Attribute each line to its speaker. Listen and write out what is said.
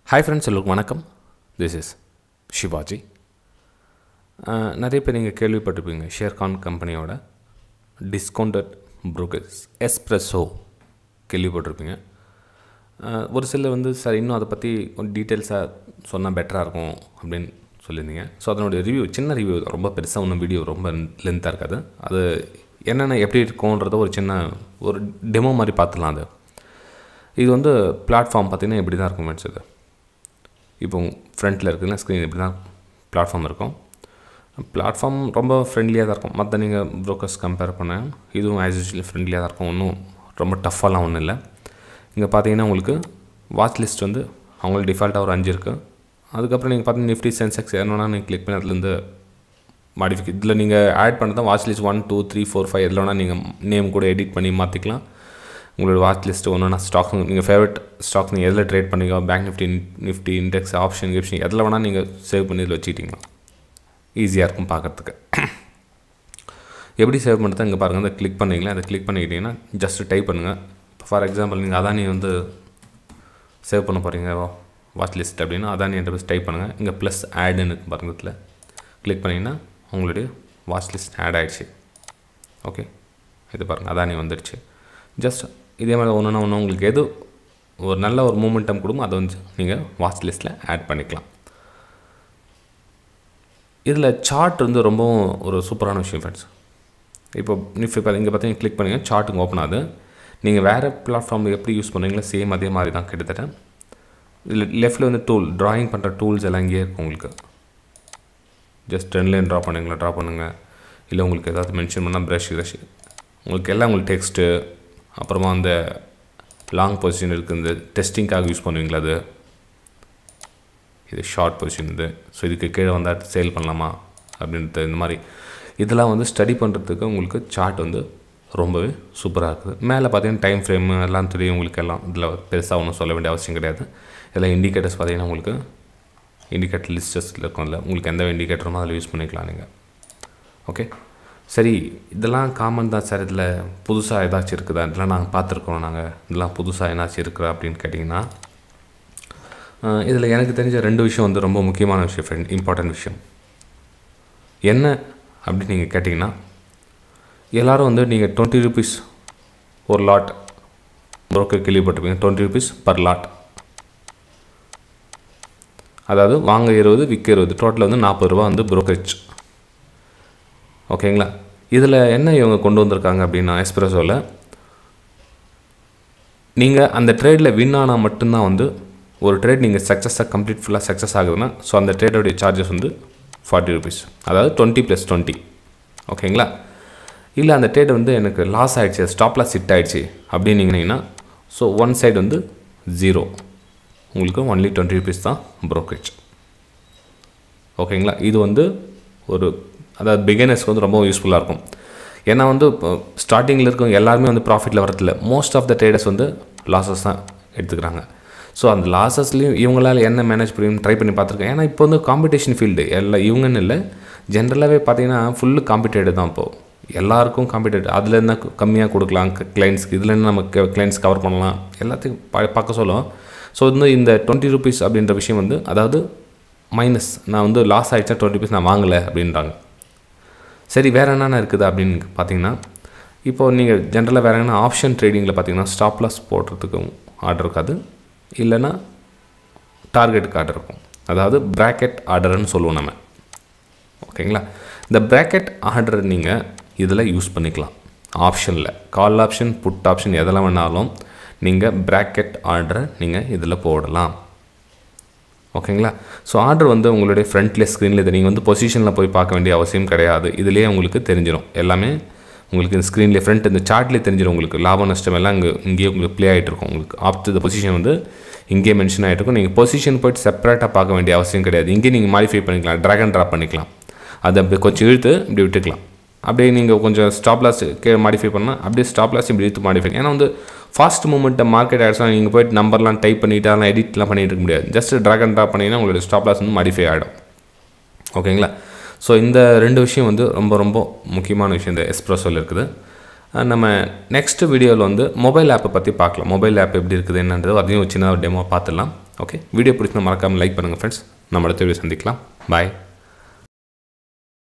Speaker 1: hi friends எல்லோருக்கும் வணக்கம் this is Sivaji அஹ், நிறைய பேர் நீங்கள் கேள்விப்பட்டிருப்பீங்க ஷேர்கான் கம்பெனியோட டிஸ்கவுண்டட் புரோக்கர்ஸ் எஸ்ப்ரெஸோ கேள்விப்பட்டிருப்பீங்க அஹ், ஒரு சிலர் வந்து சார் இன்னும் அதை பற்றி கொஞ்சம் டீட்டெயில்ஸாக சொன்னால் பெட்டராக இருக்கும் அப்படின்னு சொல்லியிருந்தீங்க ஸோ அதனுடைய ரிவ்யூ சின்ன ரிவ்யூ ரொம்ப பெருசாக ஒன்றும் வீடியோ ரொம்ப லென்த்தாக இருக்காது அது என்னென்ன எப்படி இருக்கும்ன்றத ஒரு சின்ன ஒரு டெமோ மாதிரி பார்த்துலாம் அது இது வந்து பிளாட்ஃபார்ம் பார்த்தீங்கன்னா இப்படி தான் இருக்கும் ஃப்ரெண்ட்ஸ் இது இப்போ ஃப்ரண்ட்டில் இருக்குதுன்னா ஸ்க்ரீன் இப்படி தான் பிளாட்ஃபார்ம் இருக்கும் பிளாட்ஃபார்ம் ரொம்ப ஃப்ரெண்ட்லியாக தான் இருக்கும் மற்ற நீங்கள் ப்ரோக்கர்ஸ் கம்பேர் பண்ண இதுவும் ஆஸ் யூஸ்வல் ஃப்ரெண்ட்லியாக தான் இருக்கும் ஒன்றும் ரொம்ப டஃப்பாலாம் ஒன்றும் இல்லை இங்கே பார்த்தீங்கன்னா உங்களுக்கு வாட்ச் லிஸ்ட் வந்து அவங்களுக்கு டிஃபால்ட்டாக ஒரு அஞ்சு இருக்குது அதுக்கப்புறம் நீங்கள் பார்த்தீங்கன்னா நிஃப்டி சென்செக்ஸ் எதுனா நீங்கள் கிளிக் பண்ணி அதுலேருந்து மாடிஃபிகே இதில் நீங்கள் ஆட் பண்ணதான் watch list one two three four five எதில் வேணால் நீங்கள் நேம் கூட எடிட் பண்ணி மாற்றிக்கலாம் உங்களோட வாட்ச் லிஸ்ட்டு ஒன்று ஸ்டாக்ஸ் நீங்கள் ஃபேவரட் ஸ்டாக்ஸ் நீங்கள் எதில் ட்ரேட் பண்ணிக்கோ bank nifty nifty index option கிப்ஷன் எதில் வேணால் நீங்கள் சேவ் பண்ணி இதில் வச்சுக்கிட்டீங்களா ஈஸியாக இருக்கும் பார்க்குறதுக்கு எப்படி சேவ் பண்ணுறது இங்கே பாருங்கள் அதை கிளிக் பண்ணிங்களா அதை கிளிக் பண்ணிக்கிட்டீங்கன்னா ஜஸ்ட் டைப் பண்ணுங்கள் இப்போ ஃபார் எக்ஸாம்பிள் நீங்கள் அதானி வந்து சேவ் பண்ண போகிறீங்க வாட்ச் லிஸ்ட் அப்படின்னா அதானி என்ற டைப் பண்ணுங்கள் இங்கே ப்ளஸ் ஆடுன்னு இருக்கு பாருங்க இதில் கிளிக் பண்ணிங்கன்னா உங்களுடைய வாட்ச் லிஸ்ட் ஆட் ஆகிடுச்சு ஓகே இது பாருங்கள் அதானி வந்துடுச்சு ஜஸ்ட் இதே மாதிரி ஒன்றுனா ஒன்று உங்களுக்கு எது ஒரு நல்ல ஒரு மூமெண்டம் கொடுக்கும் அதை வந்து நீங்கள் வாட்ச் லிஸ்ட்டில் ஆட் பண்ணிக்கலாம் இதில் சார்ட் வந்து ரொம்பவும் ஒரு சூப்பரான விஷயம் ஃப்ரெண்ட்ஸ் இப்போ நிஃப்டி இப்போ இங்கே பார்த்தீங்கன்னா கிளிக் பண்ணுங்கள் சார்ட்டுங்க ஓப்பன் ஆகுது நீங்கள் வேறு பிளாட்ஃபார்மில் எப்படி யூஸ் பண்ணுறீங்களோ சேம் அதே மாதிரி தான் கிட்டத்தட்ட இதில் லெஃப்ட்டில் வந்து டூல் ட்ராயிங் பண்ணுற டூல்ஸ் எல்லாம் இங்கேயே இருக்கும் உங்களுக்கு ஜஸ்ட் ரெண்டு லைன் ட்ரா பண்ணுங்களா ட்ரா பண்ணுங்கள் இல்லை உங்களுக்கு ஏதாவது மென்ஷன் பண்ணால் ப்ரஷ் க்ரஷ் உங்களுக்கு எல்லாம் உங்களுக்கு டெக்ஸ்ட்டு அப்புறமா அந்த லாங் பொசிஷன் இருக்குது இந்த டெஸ்டிங்காக யூஸ் பண்ணுவீங்களா அது இது ஷார்ட் பொசிஷன் இது ஸோ இதுக்கு கீழே வந்தால் சேல் பண்ணலாமா அப்படின்றது இந்த மாதிரி இதெல்லாம் வந்து ஸ்டடி பண்ணுறதுக்கு உங்களுக்கு சார்ட் வந்து ரொம்பவே சூப்பராக இருக்குது மேலே பார்த்தீங்கன்னா டைம் ஃப்ரேம் எல்லாம் தெரியும் உங்களுக்கு எல்லாம் இதில் பெருசாக ஒன்றும் சொல்ல வேண்டிய அவசியம் கிடையாது இதெல்லாம் இண்டிகேட்டர்ஸ் பார்த்தீங்கன்னா உங்களுக்கு இண்டிகேட்டர் லிஸ்டஸில் இருக்கும்ல உங்களுக்கு எந்த இண்டிகேட்டருமோ அதில் யூஸ் பண்ணிக்கலாம் நீங்கள் ஓகே சரி இதெல்லாம் காமன் தான் சார் இதில் புதுசாக ஏதாச்சும் இருக்குதா இதெல்லாம் நாங்கள் பார்த்துருக்கோம் நாங்கள் இதெல்லாம் புதுசாக ஏதாச்சும் இருக்குதா அப்படின்னு கேட்டிங்கன்னா இதில் எனக்கு தெரிஞ்ச ரெண்டு விஷயம் வந்து ரொம்ப முக்கியமான விஷயம் ஃப்ரெண்ட் இம்பார்ட்டன்ட் விஷயம் என்ன அப்படின்னு நீங்கள் கேட்டிங்கன்னா எல்லோரும் வந்து நீங்கள் டுவெண்ட்டி ருபீஸ் ஒரு லாட் ப்ரோக்கர் கேள்விப்பட்டிருப்பீங்க டுவெண்ட்டி ருபீஸ் பர் லாட் அதாவது வாங்க இருபது விற்க இருபது டோட்டல் வந்து நாற்பது ரூபா வந்து ப்ரோக்கரேஜ் ஓகேங்களா இதில் என்ன இவங்க கொண்டு வந்திருக்காங்க அப்படின்னா எஸ்பிரஸோவில் நீங்கள் அந்த ட்ரேடில் வின் ஆனால் மட்டும்தான் வந்து ஒரு ட்ரேட் நீங்கள் சக்ஸஸாக கம்ப்ளீட் ஃபுல்லாக சக்ஸஸ் ஆகுதுன்னா ஸோ அந்த ட்ரேடோடைய சார்ஜஸ் வந்து ஃபார்ட்டி ருபீஸ் அதாவது டுவெண்ட்டி ப்ளஸ் டுவெண்ட்டி ஓகேங்களா இல்லை அந்த ட்ரேட் வந்து எனக்கு லாஸ் ஆகிடுச்சு ஸ்டாப் லாஸ் ஹிட் ஆகிடுச்சு அப்படின்னீங்கன்னா ஸோ ஒன் சைடு வந்து ஜீரோ உங்களுக்கு ஒன்லி டுவெண்ட்டி ருபீஸ் தான் ப்ரோக்கரேஜ் ஓகேங்களா இது வந்து ஒரு அதாவது பிகினர்ஸ்க்கு வந்து ரொம்ப யூஸ்ஃபுல்லாக இருக்கும் ஏன்னா வந்து இப்போ ஸ்டார்டிங்கில் இருக்கவங்க எல்லாருமே வந்து ப்ராஃபிட்டில் வரதில்ல மோஸ்ட் ஆஃப் த ட்ரேடர்ஸ் வந்து லாஸஸ் தான் எடுத்துக்கிறாங்க ஸோ அந்த லாஸஸ்லேயும் இவங்களால் என்ன மேனேஜ் பண்ணி ட்ரை பண்ணி பார்த்துருக்கேன் ஏன்னா இப்போ வந்து காம்படிஷன் ஃபீல்டு எல்லா இவங்கன்னு இல்லை ஜென்ரலாகவே பார்த்தீங்கன்னா ஃபுல்லு காம்படிட்டேட் தான் இப்போது எல்லாருக்கும் காம்படிட்டேட் அதில் என்ன கம்மியாக கொடுக்கலாம் கிளைண்ட்ஸ்க்கு இதில் என்ன நம்ம கிளைண்ட்ஸ் கவர் பண்ணலாம் எல்லாத்தையும் பா பார்க்க சொல்லும் ஸோ வந்து இந்த டுவெண்ட்டி ருபீஸ் அப்படின்ற விஷயம் வந்து அதாவது மைனஸ் நான் வந்து லாஸ் ஆகிடுச்சா டுவெண்ட்டி ருபீஸ் நான் வாங்கலை அப்படின்றாங்க சரி வேறு என்னென்ன இருக்குது அப்படின்னு பார்த்தீங்கன்னா இப்போது நீங்கள் ஜென்ரலாக வேறு என்ன ஆப்ஷன் ட்ரேடிங்கில் பார்த்தீங்கன்னா ஸ்டாப் லாஸ் போடுறதுக்கும் ஆர்டர் இருக்காது இல்லைன்னா டார்கெட்டுக்கு ஆர்டர் இருக்கும் அதாவது ப்ராக்கெட் ஆர்டர்னு சொல்லுவோம் நம்ம ஓகேங்களா இந்த ப்ராக்கெட் ஆர்டர் நீங்கள் இதில் யூஸ் பண்ணிக்கலாம் ஆப்ஷனில் கால் ஆப்ஷன் புட் ஆப்ஷன் எதெல்லாம் வேணாலும் நீங்கள் ப்ராக்கெட் ஆர்டரை நீங்கள் இதில் போடலாம் ஓகேங்களா ஸோ ஆர்டர் வந்து உங்களுடைய ஃப்ரண்ட்லேயே ஸ்க்ரீனில் இது நீங்கள் வந்து பொசிஷனில் போய் பார்க்க வேண்டிய அவசியம் கிடையாது இதுலேயே உங்களுக்கு தெரிஞ்சிடும் எல்லாமே உங்களுக்கு இந்த ஸ்க்ரீன்லேயே ஃப்ரண்ட் இந்த சார்ட்லேயே தெரிஞ்சிடும் உங்களுக்கு லாபம் நஷ்டம் எல்லாம் இங்கே இங்கேயே உங்களுக்கு ப்ளே ஆகிட்டு இருக்கும் உங்களுக்கு ஆப்ட் த பொசிஷன் வந்து இங்கேயே மென்ஷன் ஆகிட்டு இருக்கும் நீங்கள் பொசிஷன் போய்ட்டு செப்பரேட்டாக பார்க்க வேண்டிய அவசியம் கிடையாது இங்கே நீங்கள் மாடிஃபை பண்ணிக்கலாம் ட்ராக் அண்ட் ட்ராப் பண்ணிக்கலாம் அதை அப்படி கொஞ்சம் இழுத்து இப்படி விட்டுக்கலாம் அப்படியே நீங்கள் கொஞ்சம் ஸ்டாப் லாஸ் கே மாடிஃபை பண்ணால் அப்படியே ஸ்டாப் லாஸ் இப்படி இழுத்து மாடிஃபை ஏன்னா வந்து ஃபாஸ்ட் மூமெண்ட்டை மார்க்கெட் ஆகிடுச்சுனா நீங்கள் போய்ட்டு நம்பர்லாம் டைப் பண்ணிவிட்டு அதெல்லாம் எடிட்லாம் பண்ணிட்டு இருக்க முடியாது ஜஸ்ட் ட்ராக் அண்ட் ட்ராப் பண்ணிங்கன்னா உங்களோட ஸ்டாப் லாஸ் வந்து மாடிஃபை ஆகிடும் ஓகேங்களா ஸோ இந்த ரெண்டு விஷயம் வந்து ரொம்ப ரொம்ப முக்கியமான விஷயம் இந்த எஸ்ப்ரெஸோவில் இருக்குது அஹ் நம்ம நெக்ஸ்ட் வீடியோவில் வந்து மொபைல் ஆப்பை பற்றி பார்க்கலாம் மொபைல் ஆப் எப்படி இருக்குது என்னன்றது அதையும் ஒரு சின்ன டெமோ பார்த்துடலாம் ஓகே வீடியோ பிடிச்சிருந்தா மறக்காமல் லைக் பண்ணுங்கள் ஃப்ரெண்ட்ஸ் நம்ம அடுத்த வீடியோ சந்திக்கலாம் பாய்